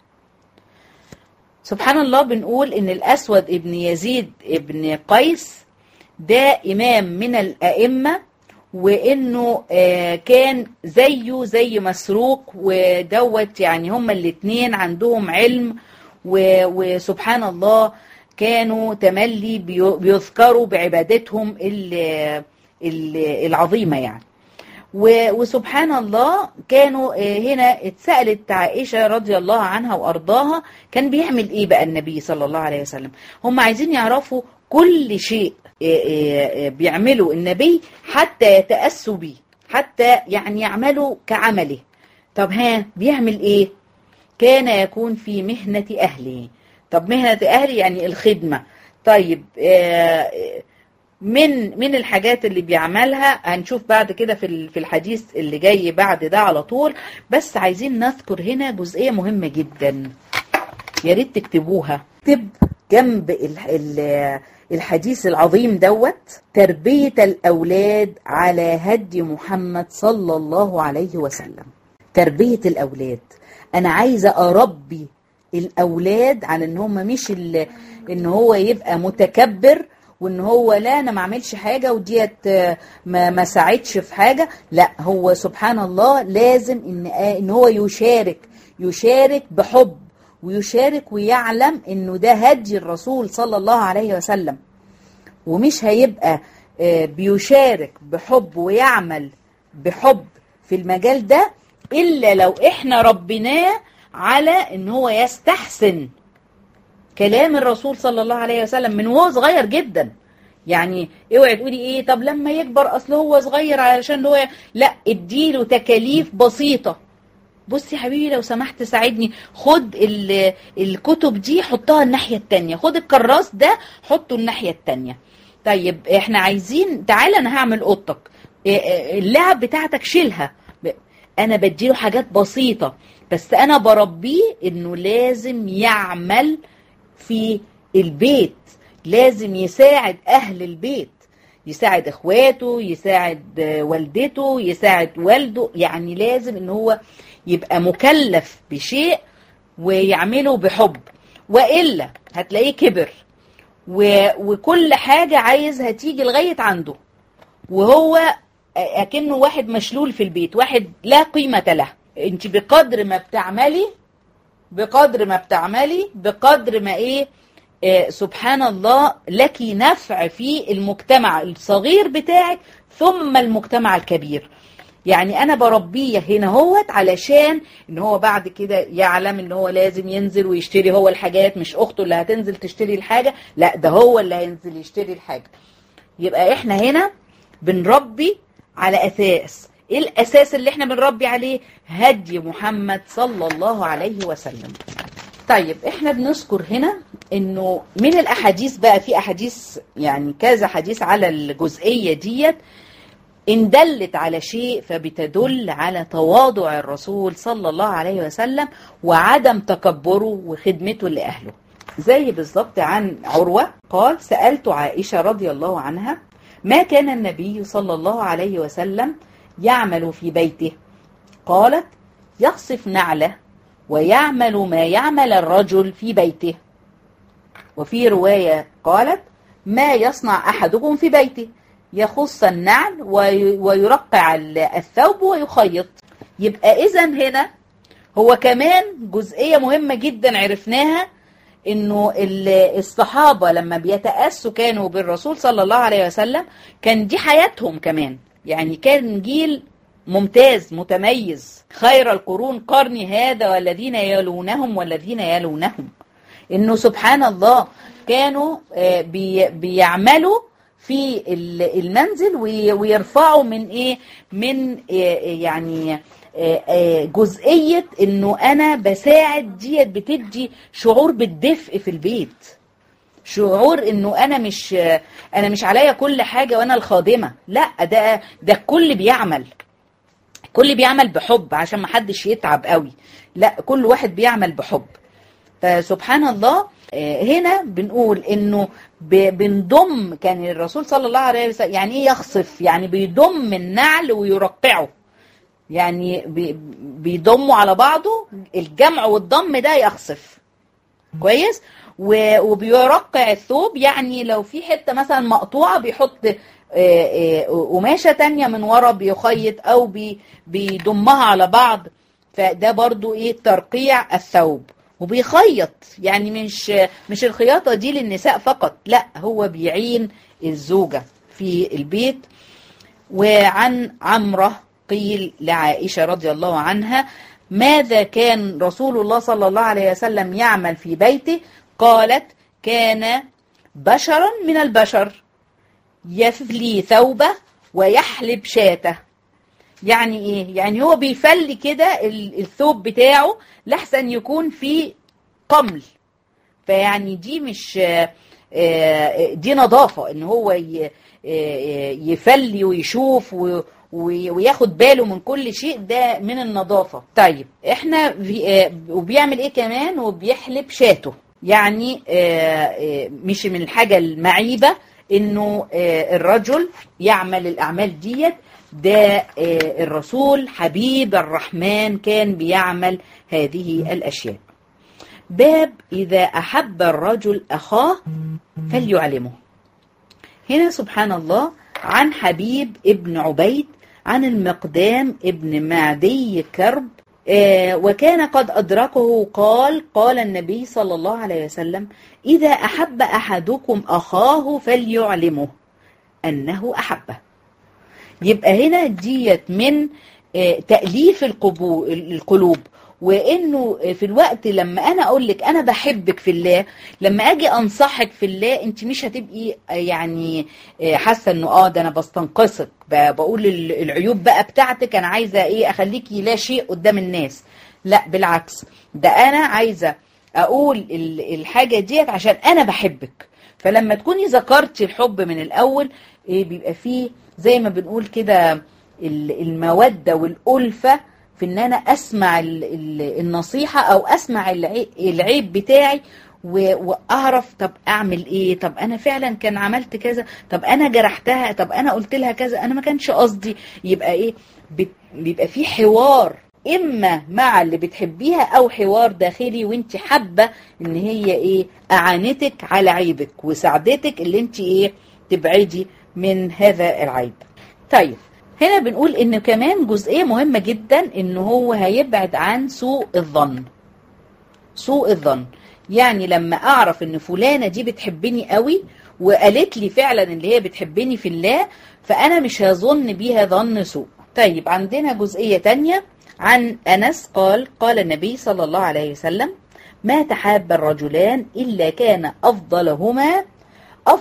A: سبحان الله بنقول إن الأسود ابن يزيد ابن قيس ده إمام من الأئمة وإنه آه، كان زيه زي مسروق ودوت يعني هما الاتنين عندهم علم و- وسبحان الله كانوا تملي بي- بيذكروا بعبادتهم ال- ال- العظيمة يعني و- وسبحان الله كانوا آه، هنا اتسألت عائشة رضي الله عنها وأرضاها كان بيعمل إيه بقى النبي صلى الله عليه وسلم هم عايزين يعرفوا كل شيء آه، آه، آه، بيعمله النبي حتى يتأسوا بيه حتى يعني يعملوا كعمله طب ها بيعمل إيه كان يكون في مهنة أهله طب مهنة أهله يعني الخدمة طيب آه، من من الحاجات اللي بيعملها هنشوف بعد كده في ال- في الحديث اللي جاي بعد ده على طول بس عايزين نذكر هنا جزئية مهمة جدا يا ريت تكتبوها اكتب جنب ال- ال- الحديث العظيم دوت تربية الأولاد على هدي محمد صلى الله عليه وسلم تربية الأولاد أنا عايزة أربي الأولاد على إن هم مش ال- إن هو يبقى متكبر وإن هو لا أنا ما عملش حاجة وديت آه، ما ما ساعدش في حاجة لا هو سبحان الله لازم إن آه، إن هو يشارك يشارك بحب ويشارك ويعلم إنه ده هدي الرسول صلى الله عليه وسلم ومش هيبقى آه، بيشارك بحب ويعمل بحب في المجال ده إلا لو إحنا ربيناه على إن هو يستحسن كلام الرسول صلى الله عليه وسلم من وهو صغير جدا يعني اوعي تقولي ايه طب لما يكبر اصل هو صغير علشان هو لا اديله تكاليف بسيطه بصي يا حبيبي لو سمحت ساعدني خد ال- الكتب دي حطها الناحية التانية خد الكراس ده حطه الناحية التانية طيب احنا عايزين تعالى انا هعمل اوضتك إيه إيه اللعب بتاعتك شيلها ب- انا بديله حاجات بسيطة بس انا بربيه انه لازم يعمل في البيت لازم يساعد اهل البيت يساعد اخواته يساعد آه، والدته يساعد والده يعني لازم ان هو يبقى مكلف بشيء ويعمله بحب والا هتلاقيه كبر و... وكل حاجة عايزها تيجي لغاية عنده وهو اكنه واحد مشلول في البيت واحد لا قيمة له انت بقدر ما بتعملي بقدر ما بتعملي بقدر ما ايه آه سبحان الله لك نفع في المجتمع الصغير بتاعك ثم المجتمع الكبير يعني انا بربيه هنا هوت علشان ان هو بعد كده يعلم ان هو لازم ينزل ويشتري هو الحاجات مش اخته اللي هتنزل تشتري الحاجة لا ده هو اللي هينزل يشتري الحاجة يبقى احنا هنا بنربي على اساس ايه الاساس اللي احنا بنربي عليه هدي محمد صلى الله عليه وسلم طيب احنا بنذكر هنا انه من الاحاديث بقى في احاديث يعني كذا حديث على الجزئية ديت ان دلت على شيء فبتدل على تواضع الرسول صلى الله عليه وسلم وعدم تكبره وخدمته لأهله زي بالظبط عن عروة قال سألت عائشة رضي الله عنها ما كان النبي صلى الله عليه وسلم يعمل في بيته قالت يخصف نعله ويعمل ما يعمل الرجل في بيته وفي رواية قالت ما يصنع أحدكم في بيته يخص النعل ويرقع الثوب ويخيط يبقى إذا هنا هو كمان جزئية مهمة جدا عرفناها انه الصحابة لما بيتأسوا كانوا بالرسول صلى الله عليه وسلم كان دي حياتهم كمان يعني كان جيل ممتاز متميز خير القرون قرني هذا والذين يلونهم والذين يلونهم انه سبحان الله كانوا بي بيعملوا في المنزل ويرفعوا من ايه من إيه يعني جزئية انه انا بساعد ديت بتدي شعور بالدفء في البيت شعور انه انا مش انا مش عليا كل حاجة وانا الخادمة لا ده ده الكل بيعمل كل بيعمل بحب عشان ما حدش يتعب قوي لا كل واحد بيعمل بحب فسبحان الله هنا بنقول انه بنضم كان الرسول صلى الله عليه وسلم يعني ايه يخصف يعني بيضم النعل ويرقعه يعني بيضموا على بعضه الجمع والضم ده يخصف كويس وبيرقع الثوب يعني لو في حتة مثلا مقطوعة بيحط قماشة تانية من ورا بيخيط او بيضمها على بعض فده برضو ايه ترقيع الثوب وبيخيط يعني مش مش الخياطة دي للنساء فقط لا هو بيعين الزوجة في البيت وعن عمره قيل لعائشة رضي الله عنها ماذا كان رسول الله صلى الله عليه وسلم يعمل في بيته قالت كان بشرا من البشر يفلي ثوبه ويحلب شاته يعني ايه يعني هو بيفلي كده الثوب بتاعه لحسن يكون فيه قمل فيعني دي مش دي نظافة ان هو يفلي ويشوف وياخد باله من كل شيء ده من النظافة طيب احنا وبيعمل ايه كمان وبيحلب شاته يعني مش من الحاجة المعيبة انه الرجل يعمل الاعمال ديت ده الرسول حبيب الرحمن كان بيعمل هذه الأشياء باب إذا أحب الرجل أخاه فليعلمه هنا سبحان الله عن حبيب ابن عبيد عن المقدام ابن معدي كرب وكان قد أدركه قال قال النبي صلى الله عليه وسلم إذا أحب أحدكم أخاه فليعلمه أنه أحبه يبقى هنا ديت من تأليف القلوب وانه في الوقت لما انا اقول لك انا بحبك في الله لما اجي انصحك في الله انت مش هتبقي يعني حاسه انه اه ده انا بستنقصك بقول العيوب بقى بتاعتك انا عايزه ايه اخليكي لا شيء قدام الناس لا بالعكس ده انا عايزه اقول الحاجه ديت عشان انا بحبك فلما تكوني ذكرتي الحب من الاول ايه بيبقى فيه زي ما بنقول كده المودة والألفة في ان انا اسمع النصيحة او اسمع العيب بتاعي واعرف طب اعمل ايه طب انا فعلا كان عملت كذا طب انا جرحتها طب انا قلت لها كذا انا ما كانش قصدي يبقى ايه بيبقى في حوار اما مع اللي بتحبيها او حوار داخلي وانت حابة ان هي ايه اعانتك على عيبك وساعدتك اللي انت ايه تبعدي من هذا العيب طيب هنا بنقول ان كمان جزئية مهمة جدا ان هو هيبعد عن سوء الظن سوء الظن يعني لما اعرف ان فلانة دي بتحبني قوي وقالت لي فعلا اللي هي بتحبني في الله فانا مش هظن بيها ظن سوء طيب عندنا جزئية تانية عن أنس قال قال النبي صلى الله عليه وسلم ما تحاب الرجلان إلا كان أفضلهما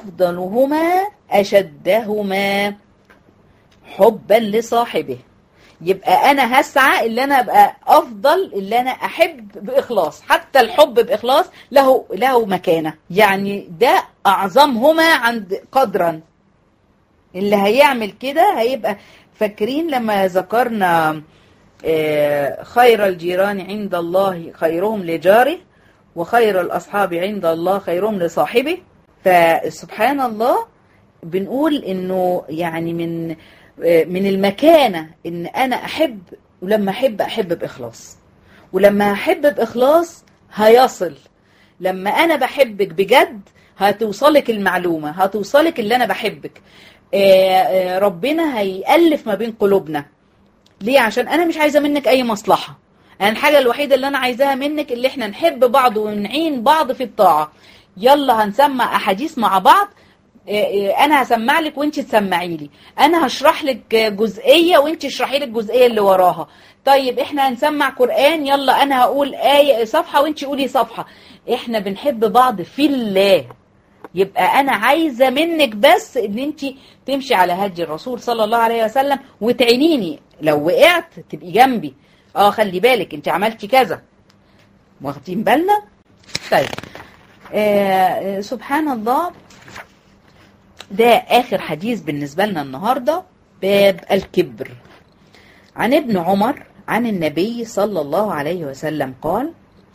A: أفضلهما أشدهما حبا لصاحبه يبقى انا هسعى اللي انا ابقى افضل اللي انا احب باخلاص حتى الحب باخلاص له له مكانه يعني ده اعظمهما عند قدرا اللي هيعمل كده هيبقى فاكرين لما ذكرنا آه، خير الجيران عند الله خيرهم لجاره وخير الأصحاب عند الله خيرهم لصاحبه فسبحان الله بنقول انه يعني من آه، من المكانة ان انا احب ولما احب احب باخلاص ولما احب باخلاص هيصل لما انا بحبك بجد هتوصلك المعلومة هتوصلك اللي انا بحبك آه، آه، ربنا هيألف ما بين قلوبنا ليه عشان انا مش عايزة منك اي مصلحة انا الحاجة الوحيدة اللي انا عايزاها منك اللي احنا نحب بعض ونعين بعض في الطاعة يلا هنسمع احاديث مع بعض إيه إيه انا هسمع لك وانت تسمعي لي انا هشرح لك جزئيه وانت اشرحي لي الجزئيه اللي وراها طيب احنا هنسمع قران يلا انا هقول ايه صفحه وانت قولي صفحه احنا بنحب بعض في الله يبقى انا عايزه منك بس ان انت تمشي على هدي الرسول صلى الله عليه وسلم وتعينيني لو وقعت تبقي جنبي اه خلي بالك انت عملتي كذا واخدين بالنا طيب آه سبحان الله ده آخر حديث بالنسبة لنا النهاردة باب الكبر عن ابن عمر عن النبي صلى الله عليه وسلم قال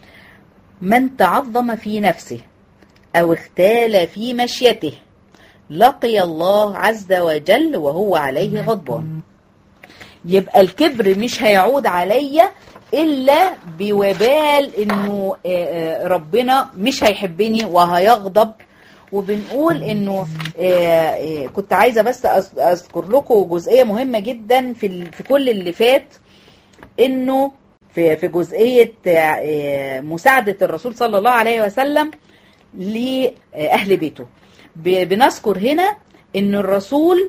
A: من تعظم في نفسه أو اختال في مشيته لقي الله عز وجل وهو عليه غضبان يبقى الكبر مش هيعود عليا إلا بوبال إنه ربنا مش هيحبني وهيغضب وبنقول انه آه آه كنت عايزه بس اذكر لكم جزئيه مهمه جدا في في كل اللي فات انه في في جزئيه آه مساعده الرسول صلى الله عليه وسلم لاهل بيته بنذكر هنا ان الرسول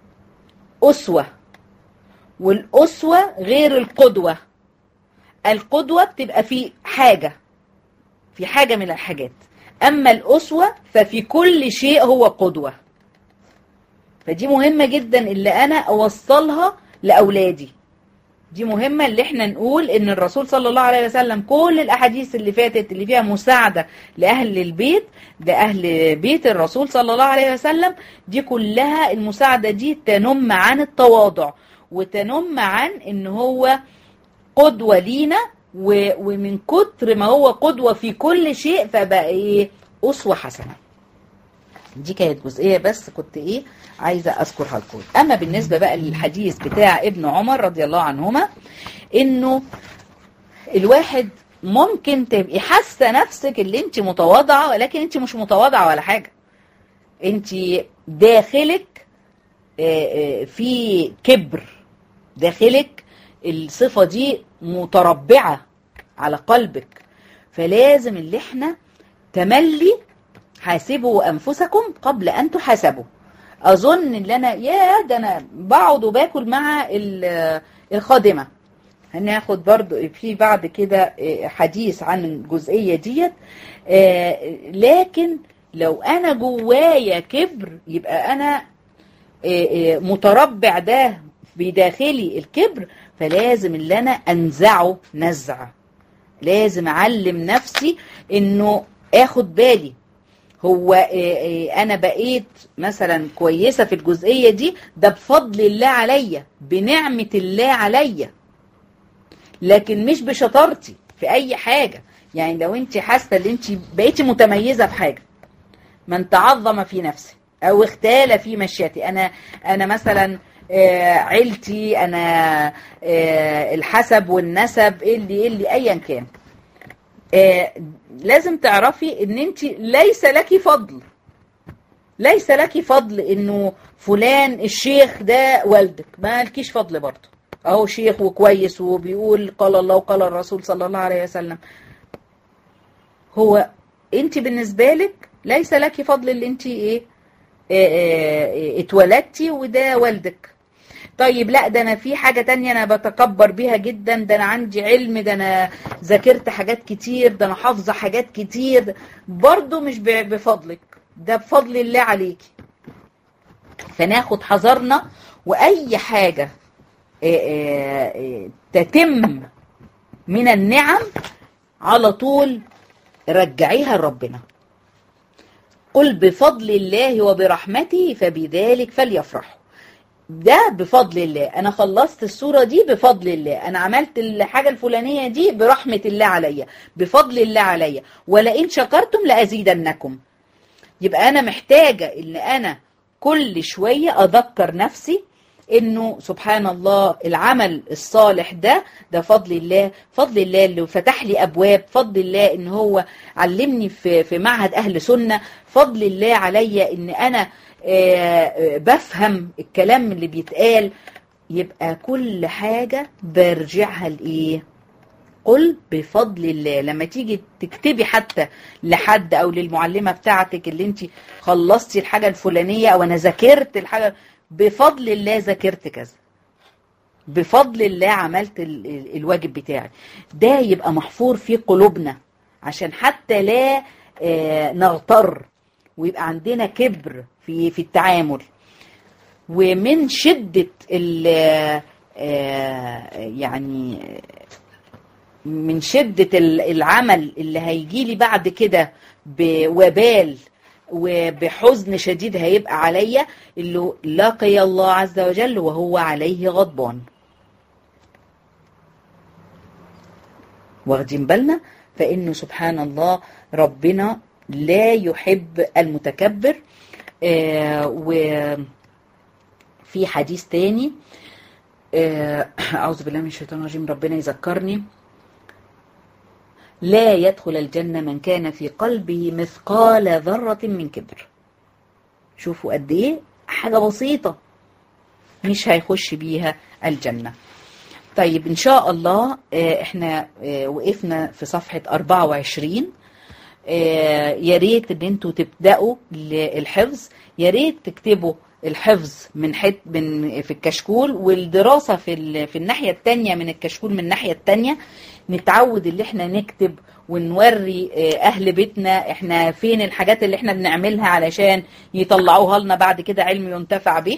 A: اسوه والاسوه غير القدوه القدوه بتبقى في حاجه في حاجه من الحاجات أما الأسوة ففي كل شيء هو قدوة فدي مهمة جدا اللي أنا أوصلها لأولادي دي مهمة اللي احنا نقول ان الرسول صلى الله عليه وسلم كل الأحاديث اللي فاتت اللي فيها مساعدة لأهل البيت ده أهل بيت الرسول صلى الله عليه وسلم دي كلها المساعدة دي تنم عن التواضع وتنم عن ان هو قدوة لينا ومن كتر ما هو قدوة في كل شيء فبقى ايه أسوة حسنة دي كانت جزئية بس كنت ايه عايزة اذكرها لكم اما بالنسبة بقى للحديث بتاع ابن عمر رضي الله عنهما انه الواحد ممكن تبقي حاسة نفسك اللي انت متواضعة ولكن انت مش متواضعة ولا حاجة انت داخلك في كبر داخلك الصفة دي متربعة على قلبك فلازم اللي احنا تملي حاسبوا أنفسكم قبل أن تحاسبوا أظن ان انا يا ده أنا بقعد وباكل مع الخادمة هناخد برضو في بعد كده حديث عن الجزئية ديت لكن لو أنا جوايا كبر يبقى أنا متربع ده بداخلي الكبر فلازم اللي انا انزعه نزع لازم اعلم نفسي انه اخد بالي هو انا بقيت مثلا كويسة في الجزئية دي ده بفضل الله عليا بنعمة الله عليا لكن مش بشطارتي في اي حاجة يعني لو انت حاسة ان انت بقيتي متميزة في حاجة من تعظم في نفسه او اختال في مشيتي انا انا مثلا آه عيلتي انا آه الحسب والنسب إيه اللي إيه اللي ايا كان آه لازم تعرفي ان انت ليس لك فضل ليس لك فضل انه فلان الشيخ ده والدك ما لكيش فضل برضه اهو شيخ وكويس وبيقول قال الله وقال الرسول صلى الله عليه وسلم هو انت بالنسبه لك ليس لك فضل اللي انت ايه اتولدتي وده والدك طيب لا ده انا في حاجة تانية انا بتكبر بيها جدا ده انا عندي علم ده انا ذاكرت حاجات كتير ده انا حافظة حاجات كتير برضو مش بفضلك ده بفضل الله عليكي فناخد حذرنا واي حاجة تتم من النعم على طول رجعيها لربنا قل بفضل الله وبرحمته فبذلك فليفرحوا ده بفضل الله انا خلصت السورة دي بفضل الله انا عملت الحاجة الفلانية دي برحمة الله عليا بفضل الله عليا ولئن شكرتم لأزيدنكم يبقى انا محتاجة ان انا كل شوية اذكر نفسي انه سبحان الله العمل الصالح ده ده فضل الله فضل الله اللي فتح لي ابواب فضل الله ان هو علمني في في معهد اهل سنة فضل الله عليا ان انا بفهم الكلام اللي بيتقال يبقى كل حاجة برجعها لإيه قل بفضل الله لما تيجي تكتبي حتى لحد او للمعلمة بتاعتك اللي انت خلصتي الحاجة الفلانية او انا ذاكرت الحاجة بفضل الله ذاكرت كذا بفضل الله عملت ال ال الواجب بتاعي ده يبقى محفور في قلوبنا عشان حتى لا آه نغتر ويبقى عندنا كبر في في التعامل ومن شدة ال يعني من شدة العمل اللي هيجي لي بعد كده بوبال وبحزن شديد هيبقى عليا اللي لقي الله عز وجل وهو عليه غضبان واخدين بالنا فإنه سبحان الله ربنا لا يحب المتكبر آه وفي حديث تاني آه أعوذ بالله من الشيطان الرجيم ربنا يذكرني لا يدخل الجنة من كان في قلبه مثقال ذرة من كبر شوفوا قد ايه حاجة بسيطة مش هيخش بيها الجنة طيب ان شاء الله آه احنا وقفنا في صفحة 24 يا ريت ان انتوا تبداوا الحفظ يا ريت تكتبوا الحفظ من حت من في الكشكول والدراسه في في الناحيه الثانيه من الكشكول من الناحيه الثانيه نتعود اللي احنا نكتب ونوري اهل بيتنا احنا فين الحاجات اللي احنا بنعملها علشان يطلعوها لنا بعد كده علم ينتفع به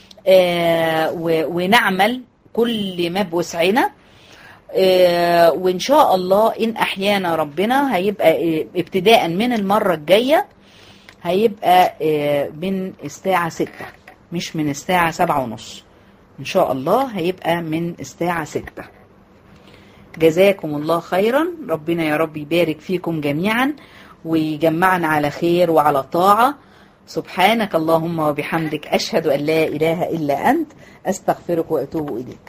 A: ونعمل كل ما بوسعنا آه وإن شاء الله إن أحيانا ربنا هيبقى ابتداء من المرة الجاية هيبقى آه من الساعة ستة مش من الساعة سبعة ونص إن شاء الله هيبقى من الساعة ستة جزاكم الله خيرا ربنا يا رب يبارك فيكم جميعا ويجمعنا على خير وعلى طاعة سبحانك اللهم وبحمدك أشهد أن لا إله إلا أنت أستغفرك وأتوب إليك